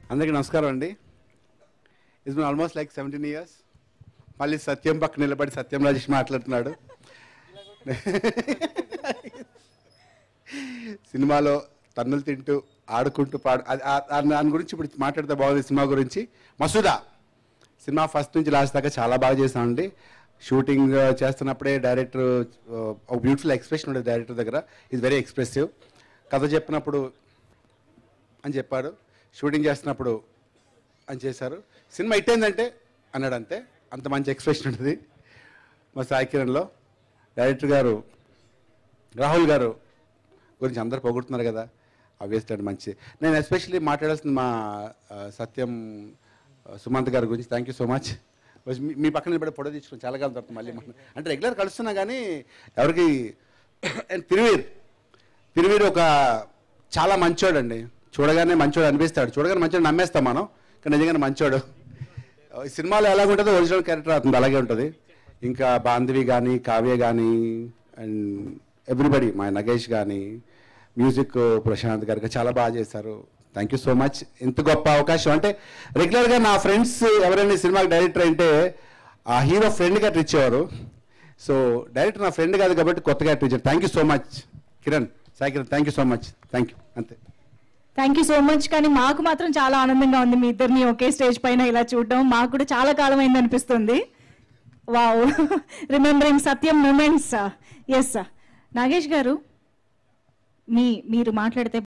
అందరికీ నమస్కారం అండి it's been almost like seventeen years మళ్ళీ సత్యం పక్క నిలబడి సత్యం రాజేష్ మాట్లాడుతున్నాడు సినిమాలో తన్నులు తింటూ ఆడుకుంటూ పాడు అది- ఆ- ఆ- దాని గురించి ఇప్పుడు మాట్లాడితే బాగుంది సినిమా గురించి మసూదా సినిమా ఫస్ట్ నుంచి లాస్ట్ దాకా చాలా బాగా చేసామండి షూటింగ్ చేస్తున్నప్పుడే డైరెక్టర్ ఒక బ్యూటిఫుల్ ఎక్స్ప్రెషన్ ఉండేది డైరెక్టర్ దగ్గర ఇది వెరీ ఎక్స్ప్రెసివ్ కథ చెప్పినప్పుడు అని చెప్పాడు షూటింగ్ చేస్తున్నప్పుడు అని చేశారు సినిమా హిట్ అయిందంటే అన్నాడు అంతే అంత మంచి ఎక్స్ప్రెషన్ ఉంటుంది మా సాయి కిరణ్లో డైరెక్టర్ గారు రాహుల్ గారు గురించి అందరు పొగుడుతున్నారు కదా ఆబ్వియస్లీ అది మంచి నేను ఎస్పెషల్లీ మాట్లాడాల్సింది మా ఆ, సత్యం ఆ, సుమంత్ గారి గురించి థ్యాంక్ యూ సో మచ్ మీ- మీ పక్కన నిలబడి ఫోటో తీసుకుని చాలా కాలం తర్వాత మళ్ళీ మనం అంటే రెగ్యులర్ కలుస్తున్నా కానీ ఎవరికి అండ్ తిరువీర్ తిరువీర్ ఒక చాలా మంచోడు అండి చూడగానే మంచోడు అనిపిస్తాడు చూడగానే మంచోడు నమ్మేస్తాం మనం కానీ నిజంగానే మంచోడు ఈ సినిమాలో ఎలా ఉంటుందో ఒరిజినల్ క్యారెక్టర్ అవుతుంది అలాగే ఉంటుంది ఇంకా బాంధవి కానీ కావ్య కానీ అండ్ ఎవ్రీబడి మా నగేష్ కానీ మ్యూజిక్ ప్రశాంత్ గారికి చాలా బాగా చేశారు థ్యాంక్ యూ సో మచ్ ఇంత గొప్ప అవకాశం అంటే రెగ్యులర్గా నా ఫ్రెండ్స్ ఎవరైనా ఈ సినిమాకి డైరెక్టర్ అంటే ఆ హీరో ఫ్రెండ్గా ట్రీట్ ఇచ్చేవారు సో డైరెక్టర్ నా ఫ్రెండ్ కాదు కాబట్టి కొత్తగా ట్రీట్ ఇచ్చారు thank you so much Kiran Sai Kiran thank you so much thank you అంతే థ్యాంక్ యూ సో మచ్ కానీ మాకు మాత్రం చాలా ఆనందంగా ఉంది మీ ఇద్దరిని ఒకే స్టేజ్ పైన ఇలా చూడడం మాకు కూడా చాలా కాలం అయింది అనిపిస్తుంది wow remembering Satyam moments S Nagesh garu మీ మీరు మాట్లాడితే